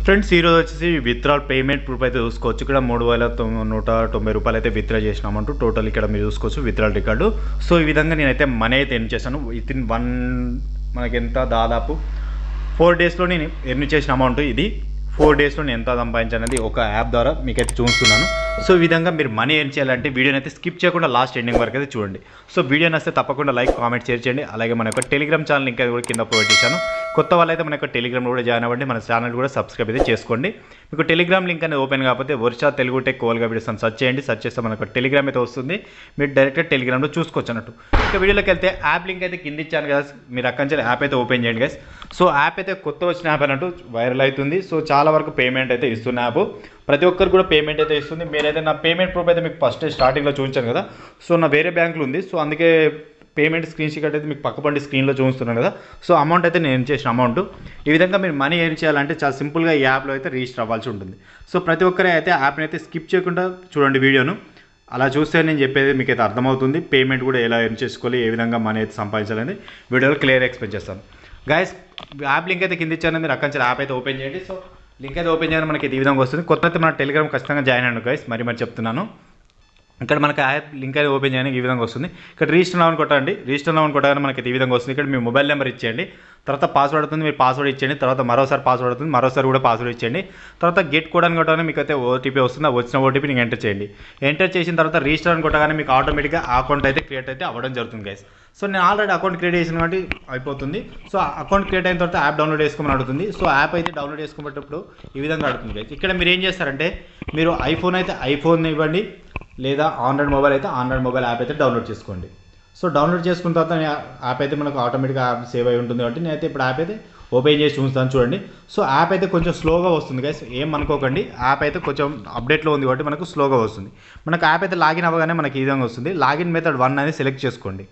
friends ఈరోజు వచ్చేసి withdrawal payment proof అయితే చూసుకోవచ్చు ఇక్కడ మూడు వేల తొమ్మిది నూట తొంభై రూపాయలు అయితే విత్డ్రా చేసినామంటూ టోటల్ ఇక్కడ మీరు చూసుకోవచ్చు విత్డ్రాల్ రికార్డు సో ఈ విధంగా నేనైతే మనీ అయితే ఎర్న్ చేశాను విత్ ఇన్ వన్ మనకి ఎంత దాదాపు ఫోర్ డేస్లో నేను ఎర్న్ చేసిన అమౌంట్ ఇది ఫోర్ డేస్లో నేను ఎంత సంపాదించానది ఒక యాప్ ద్వారా మీకైతే చూస్తున్నాను సో ఈ విధంగా మీరు మనీ ఎర్న్ చేయాలంటే వీడియోని అయితే స్కిప్ చేయకుండా లాస్ట్ ఎండింగ్ వరకు అయితే చూడండి సో వీడియో నచ్చితే తప్పకుండా లైక్ కామెంట్ షేర్ చేయండి అలాగే మన యొక్క టెలిగ్రామ్ ఛానల్ లింక్ అయితే కూడా కింద ప్రొవైడ్ చేశాను కొత్త వాళ్ళైతే మన యొక్క టెలిగ్రామ్ కూడా జాయిన్ అవ్వండి మన ఛానల్ కూడా సబ్స్క్రైబ్ అయితే చేసుకోండి మీకు టెలిగ్రామ్ లింక్ అనేది ఓపెన్ కాకపోతే వర్షా తెలుగు టెక్ కోల్గా వీడియోస్ అని సెర్చ్ చేయండి సెర్చ్ చేస్తే మనకు టెలిగ్రామ్ అయితే వస్తుంది మీరు డైరెక్ట్గా టెలిగ్రామ్లో చూసుకోవచ్చు అన్నట్టు ఇక వీడియోలోకి వెళ్తే యాప్ లింక్ అయితే కింద ఇచ్చాను కదా మీరు అక్కడి నుంచి యాప్ అయితే ఓపెన్ చేయండి గైస్ సో యాప్ అయితే కొత్త వచ్చిన యాప్ అన్నట్టు వైరల్ అవుతుంది సో చాలా వరకు పేమెంట్ అయితే ఇస్తున్న యాప్ ప్రతి ఒక్కరు కూడా పేమెంట్ అయితే ఇస్తుంది మీరైతే నా పేమెంట్ ప్రూఫ్ అయితే మీకు ఫస్ట్ స్టార్టింగ్లో చూపించాను కదా సో నా వేరే బ్యాంకులో ఉంది సో అందుకే పేమెంట్ స్క్రీన్ షాట్ అయితే మీకు పక్కపండి స్క్రీన్లో చూస్తున్నాను కదా సో అమౌంట్ అయితే నేను చేసిన అమౌంట్ ఈ విధంగా మీరు మనీ ఏం చేయాలంటే చాలా సింపుల్గా ఈ యాప్లో అయితే రిజిస్టర్ అవ్వాల్సి ఉంటుంది సో ప్రతి ఒక్కరే అయితే యాప్ని అయితే స్కిప్ చేయకుండా చూడండి వీడియోను అలా చూస్తే నేను చెప్పేది మీకు అయితే అర్థమవుతుంది పేమెంట్ కూడా ఎలా ఎర్న్ చేసుకోవాలి ఏ విధంగా మనీ అయితే సంపాదించాలని వీడియోలో క్లియర్ ఎక్స్ప్లెయిన్ చేస్తాను గైస్ యాప్ లింక్ అయితే కింద ఇచ్చాను మీరు అక్కడి నుంచి యాప్ అయితే ఓపెన్ చేయండి సో లింక్ అయితే ఓపెన్ చేయడం మనకి ఈ విధంగా వస్తుంది కొత్త అయితే మన టెలిగ్రామ్ ఖచ్చితంగా జాయిన్ అయ్యాను గైస్ మరి మరి చెప్తున్నాను ఇక్కడ మనకి యాప్ లింక్ అయితే ఓపెన్ చేయడానికి ఈ విధంగా వస్తుంది ఇక్కడ రిజిస్టర్ నౌన్ కొట్టండి రిజిస్టర్ నౌన్ కొట్టగానే మనకి ఈ విధంగా వస్తుంది ఇక్కడ మీ మొబైల్ నెంబర్ ఇచ్చేయండి తర్వాత పాస్వర్డ్ అవుతుంది మీరు పాస్వర్డ్ ఇచ్చేయండి తర్వాత మరోసారి పాస్వర్డ్ అవుతుంది మరోసారి కూడా పాస్వర్డ్ ఇచ్చేయండి తర్వాత గెట్ కోడ్ అని కొట్టగానే మీకు అయితే ఓటీపీ వస్తుంది ఆ వచ్చిన ఓటీపీ நீங்கள் ఎంటర్ చేయండి ఎంటర్ చేసిన తర్వాత రిజిస్టర్ అని కొట్టగానే మీకు ఆటోమేటిక్గా అకౌంట్ అయితే క్రియేట్ అయితే అవ్వడం జరుగుతుంది గైస్ సో నేను ఆల్రెడీ అకౌంట్ క్రియేట్ చేసిన కాబట్టి అయిపోతుంది సో అకౌంట్ క్రియేట్ అయిన తర్వాత యాప్ డౌన్లోడ్ చేసుకోమని అడుగుతుంది సో యాప్ అయితే డౌన్లోడ్ చేసుకునేటప్పుడు ఈ విధంగా అడుగుతుంది గైస్ ఇక్కడ మీరు ఏం చేస్తారంటే మీరు ఐఫోన్ అయితే ఐఫోన్ ఇవ్వండి లేదా ఆండ్రాయిడ్ మొబైల్ అయితే ఆండ్రాయిడ్ మొబైల్ యాప్ అయితే డౌన్లోడ్ చేసుకోండి సో డౌన్లోడ్ చేసుకున్న తర్వాత యాప్ అయితే మనకు ఆటోమేటిక్గా యాప్ సేవ్ అయి ఉంటుంది కాబట్టి నేనైతే ఇప్పుడు యాప్ అయితే ఓపెన్ చేసి చూస్తాను చూడండి సో యాప్ అయితే కొంచెం స్లోగా వస్తుంది గైస్ ఏం అనుకోకండి యాప్ అయితే కొంచెం అప్డేట్లో ఉంది కాబట్టి మనకు స్లోగా వస్తుంది మనకు యాప్ అయితే లాగిన్ అవ్వగానే మనకి ఈ విధంగా వస్తుంది లాగిన్ మెథడ్ వన్ అనేది సెలెక్ట్ చేసుకోండి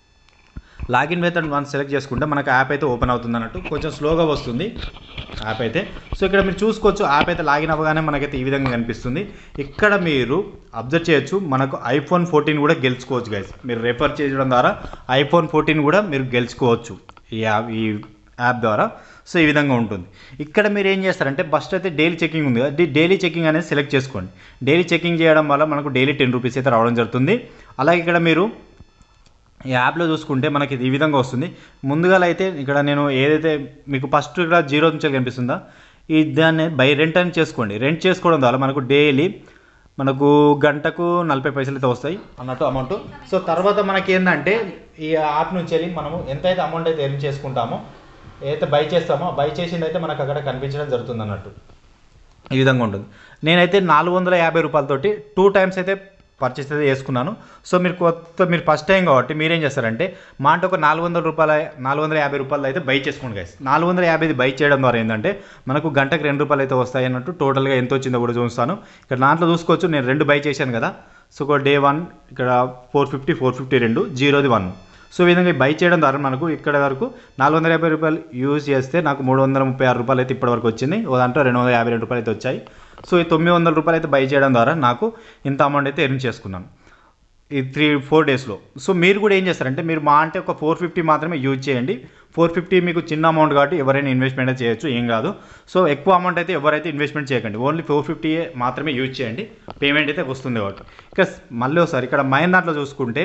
లాగిన్ మెథడ్ వన్ సెలెక్ట్ చేసుకుంటే మనకు యాప్ అయితే ఓపెన్ అవుతుంది అన్నట్టు కొంచెం స్లోగా వస్తుంది యాప్ అయితే సో ఇక్కడ మీరు చూసుకోవచ్చు యాప్ అయితే లాగిన్ అవ్వగానే మనకైతే ఈ విధంగా కనిపిస్తుంది ఇక్కడ మీరు అబ్జర్వ్ చేయొచ్చు మనకు ఐఫోన్ ఫోర్టీన్ కూడా గెలుచుకోవచ్చు గైస్ మీరు రెఫర్ చేయడం ద్వారా ఐఫోన్ ఫోర్టీన్ కూడా మీరు గెలుచుకోవచ్చు ఈ యాప్ ఈ యాప్ ద్వారా సో ఈ విధంగా ఉంటుంది ఇక్కడ మీరు ఏం చేస్తారంటే ఫస్ట్ అయితే డైలీ చెకింగ్ ఉంది కదా డైలీ చెకింగ్ అనేది సెలెక్ట్ చేసుకోండి డైలీ చెకింగ్ చేయడం వల్ల మనకు డైలీ టెన్ రూపీస్ అయితే రావడం జరుగుతుంది అలాగే ఇక్కడ మీరు ఈ యాప్లో చూసుకుంటే మనకి ఈ విధంగా వస్తుంది ముందుగా అయితే ఇక్కడ నేను ఏదైతే మీకు ఫస్ట్ ఇక్కడ జీరో నుంచి కనిపిస్తుందా ఈ దాన్ని బై రెంట్ అని చేసుకోండి రెంట్ చేసుకోవడం ద్వారా మనకు డైలీ మనకు గంటకు నలభై పైసలు అయితే వస్తాయి అన్నట్టు అమౌంట్ సో తర్వాత మనకి ఏంటంటే ఈ యాప్ నుంచి వెళ్ళి మనము ఎంతైతే అమౌంట్ అయితే ఎర్న్ చేసుకుంటామో ఏదైతే బై చేస్తామో బై చేసింది అయితే మనకు అక్కడ కనిపించడం జరుగుతుంది అన్నట్టు ఈ విధంగా ఉంటుంది నేనైతే నాలుగు వందల యాభై రూపాయలతోటి టూ టైమ్స్ అయితే పర్చేస్ అయితే చేసుకున్నాను సో మీరు కొత్త మీరు ఫస్ట్ టైం కాబట్టి మీరేం చేస్తారంటే మా అంటే ఒక నాలుగు వందల రూపాయల నాలుగు వందల యాభై రూపాయలు అయితే బై చేసుకోండి గైస్ నాలుగు వందల యాభైది బై చేయడం ద్వారా ఏంటంటే మనకు గంటకు రెండు రూపాయలు అయితే వస్తాయి అన్నట్టు టోటల్గా ఎంత వచ్చిందో కూడా చూస్తాను ఇక్కడ దాంట్లో చూసుకోవచ్చు నేను రెండు బై చేశాను కదా సో ఒక డే వన్ ఇక్కడ ఫోర్ ఫిఫ్టీ ఫోర్ ఫిఫ్టీ రెండు జీరోది వన్ సో ఈ విధంగా బై చేయడం ద్వారా మనకు ఇక్కడ వరకు నాలుగు వందల యాభై రూపాయలు యూజ్ చేస్తే నాకు మూడు వందల ముప్పై ఆరు రూపాయలు అయితే ఇప్పటివరకు వచ్చింది ఓ దాంట్లో రెండు వందల యాభై రెండు రూపాయలు అయితే వచ్చాయి సో ఈ తొమ్మిది వందల రూపాయలు అయితే బై చేయడం ద్వారా నాకు ఇంత అమౌంట్ అయితే ఎర్న్ చేసుకున్నాను ఈ త్రీ ఫోర్ డేస్లో సో మీరు కూడా ఏం చేస్తారంటే మీరు మా అంటే ఒక ఫోర్ ఫిఫ్టీ మాత్రమే యూజ్ చేయండి ఫోర్ ఫిఫ్టీ మీకు చిన్న అమౌంట్ కాబట్టి ఎవరైనా ఇన్వెస్ట్మెంట్ అయితే చేయొచ్చు ఏం కాదు సో ఎక్కువ అమౌంట్ అయితే ఎవరైతే ఇన్వెస్ట్మెంట్ చేయకండి ఓన్లీ ఫోర్ ఫిఫ్టీ మాత్రమే యూజ్ చేయండి పేమెంట్ అయితే వస్తుంది కాబట్టి ఇక మళ్ళీ ఒకసారి ఇక్కడ మైన్ దాంట్లో చూసుకుంటే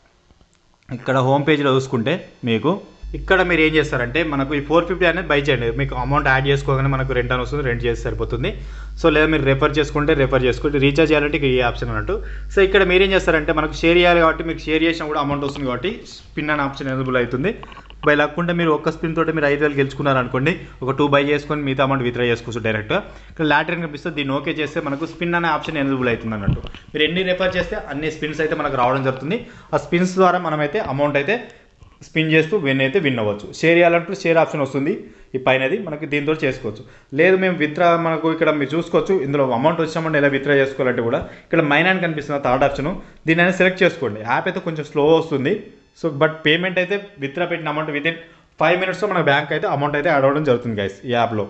ఇక్కడ హోమ్ పేజ్లో చూసుకుంటే మీకు ఇక్కడ మీరు ఏం చేస్తారంటే మనకు ఈ ఫోర్ ఫిఫ్టీ అనేది బై చేయండి మీకు అమౌంట్ యాడ్ చేసుకోగానే మనకు రెంట్ అని వస్తుంది రెంట్ చేసి సరిపోతుంది సో లేదా మీరు రెఫర్ చేసుకుంటే రెఫర్ చేసుకుంటే రీఛార్జ్ చేయాలంటే ఈ ఆప్షన్ అన్నట్టు సో ఇక్కడ మీరు ఏం చేస్తారంటే మనకు షేర్ చేయాలి కాబట్టి మీకు షేర్ చేసినా కూడా అమౌంట్ వస్తుంది కాబట్టి స్పిన్ అనే ఆప్షన్ ఎలిజిబుల్ అవుతుంది బై లేకుంటే మీరు ఒక్క స్పిన్ తోటి మీరు ఐదు వేలు గెలుచుకున్నారనుకోండి ఒక టూ బై చేసుకొని మిగతా అమౌంట్ విత్డ్రా చేసుకోవచ్చు డైరెక్ట్గా ఇక్కడ లాటరీ కనిపిస్తే దీన్ని ఓకే చేస్తే మనకు స్పిన్ అనే ఆప్షన్ ఎలిజిబుల్ అవుతుంది అన్నట్టు మీరు ఎన్ని రెఫర్ చేస్తే అన్ని స్పిన్స్ అయితే మనకు రావడం జరుగుతుంది ఆ స్పిన్స్ ద్వారా మనమైతే అమౌంట్ అయితే స్పిన్ చేస్తూ విన్ అయితే విన్ అవ్వచ్చు షేర్ చేయాలంటూ షేర్ ఆప్షన్ వస్తుంది ఈ పైనది మనకి దీంతో చేసుకోవచ్చు లేదు మేము విత్డ్రా మనకు ఇక్కడ మీరు చూసుకోవచ్చు ఇందులో అమౌంట్ వచ్చినామంటే ఎలా విత్డ్రా చేసుకోవాలంటే కూడా ఇక్కడ మైన్ అని కనిపిస్తుంది థర్డ్ ఆప్షన్ దీని అనేది సెలెక్ట్ చేసుకోండి యాప్ అయితే కొంచెం స్లో వస్తుంది సో బట్ పేమెంట్ అయితే విత్డ్రా పెట్టిన అమౌంట్ విత్ ఇన్ ఫైవ్ మినిట్స్లో మన బ్యాంక్ అయితే అమౌంట్ అయితే యాడ్ అవ్వడం జరుగుతుంది గైస్ ఈ యాప్లో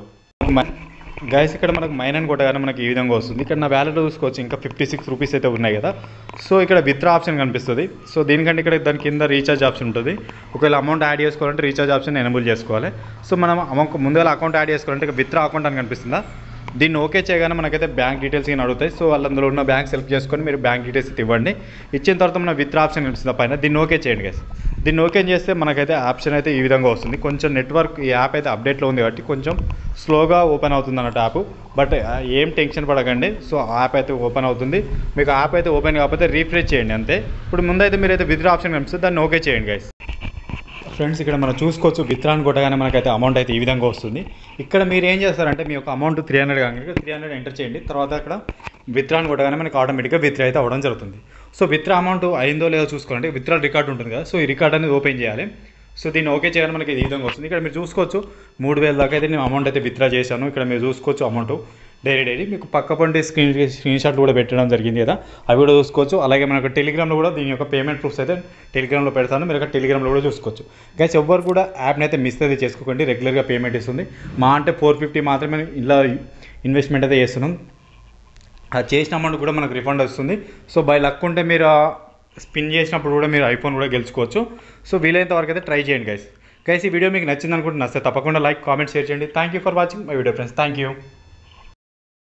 గైస్ ఇక్కడ మనకు మైన్ అని కొట్టగానే మనకి ఈ విధంగా వస్తుంది ఇక్కడ నా వ్యాలెట్ చూసుకోవచ్చు ఇంకా ఫిఫ్టీ సిక్స్ రూపీస్ అయితే ఉన్నాయి కదా సో ఇక్కడ విత్డ్రా ఆప్షన్ కనిపిస్తుంది సో దీనికంటే ఇక్కడ దాని కింద రీఛార్జ్ ఆప్షన్ ఉంటుంది ఒకవేళ అమౌంట్ యాడ్ చేసుకోవాలంటే రీఛార్జ్ ఆప్షన్ ఎనబుల్ చేసుకోవాలి సో మనం అమౌంట్ ముందుగా అకౌంట్ యాడ్ చేసుకోవాలంటే ఇక విత్డ్రా అకౌంట్ అని కనిపిస్తుందా దీన్ని ఓకే చేయగానే మనకైతే బ్యాంక్ డీటెయిల్స్ కానీ అడుగుతాయి సో వాళ్ళు అందులో ఉన్న బ్యాంక్ సెలెక్ట్ చేసుకొని మీరు బ్యాంక్ డీటెయిల్స్ అయితే ఇవ్వండి ఇచ్చిన తర్వాత మన విత్డ్రా ఆప్షన్ కనిపిస్తుంది పైన దీన్ని ఓకే చేయండి గైస్ దీన్ని ఓకే చేస్తే మనకైతే ఆప్షన్ అయితే ఈ విధంగా వస్తుంది కొంచెం నెట్వర్క్ ఈ యాప్ అయితే అప్డేట్లో ఉంది కాబట్టి కొంచెం స్లోగా ఓపెన్ అవుతుంది అన్నట్టు యాప్ బట్ ఏం టెన్షన్ పడకండి సో యాప్ అయితే ఓపెన్ అవుతుంది మీకు యాప్ అయితే ఓపెన్ కాకపోతే రీఫ్రెష్ చేయండి అంతే ఇప్పుడు ముందైతే మీరైతే విత్డ్రా ఆప్షన్ కనిపిస్తుంది దాన్ని ఓకే చేయండి గైస్ ఫ్రెండ్స్ ఇక్కడ మనం చూసుకోవచ్చు విత్రాన్ కొట్టగానే మనకైతే అమౌంట్ అయితే ఈ విధంగా వస్తుంది ఇక్కడ మీరు ఏం చేస్తారంటే మీ యొక్క అమౌంట్ త్రీ హండ్రెడ్ కానీ త్రీ హండ్రెడ్ ఎంటర్ చేయండి తర్వాత అక్కడ విత్రాన్ కొట్టగానే మనకి ఆటోమేటిక్గా విత్డ్రా అయితే అవ్వడం జరుగుతుంది సో విత్డ్రా అమౌంట్ అయిందో లేదో చూసుకోవాలంటే విత్డ్రా రికార్డ్ ఉంటుంది కదా సో ఈ రికార్డ్ అనేది ఓపెన్ చేయాలి సో దీన్ని ఓకే చేయాలని మనకి ఈ విధంగా వస్తుంది ఇక్కడ మీరు చూసుకోవచ్చు మూడు వేల దాకా అయితే నేను అమౌంట్ అయితే విత్డ్రా చేశాను ఇక్కడ మీరు చూసుకోవచ్చు అమౌంట్ డైలీ డైలీ మీకు పక్క పండి స్క్రీన్ స్క్రీన్ షాట్లు కూడా పెట్టడం జరిగింది కదా అవి కూడా చూసుకోవచ్చు అలాగే మనకు టెలిగ్రామ్లో కూడా దీని యొక్క పేమెంట్ ప్రూఫ్స్ అయితే టెలిగ్రామ్లో పెడతాను మీరు అక్కడ టెలిగ్రామ్లో కూడా చూసుకోవచ్చు గైస్ ఎవ్వరు కూడా యాప్ని అయితే మిస్ అయితే చేసుకోకండి రెగ్యులర్గా పేమెంట్ ఇస్తుంది మా అంటే ఫోర్ ఫిఫ్టీ మాత్రమే ఇలా ఇన్వెస్ట్మెంట్ అయితే చేస్తున్నాం అది చేసిన అమౌంట్ కూడా మనకు రిఫండ్ వస్తుంది సో బై లక్ ఉంటే మీరు స్పిన్ చేసినప్పుడు కూడా మీరు ఐఫోన్ కూడా గెలుచుకోవచ్చు సో వీలైనంత వరకు అయితే ట్రై చేయండి గైస్ గైస్ ఈ వీడియో మీకు నచ్చింది అనుకుంటే నచ్చితే తప్పకుండా లైక్ కామెంట్ షేర్ చేయండి thank you for watching my video friends thank you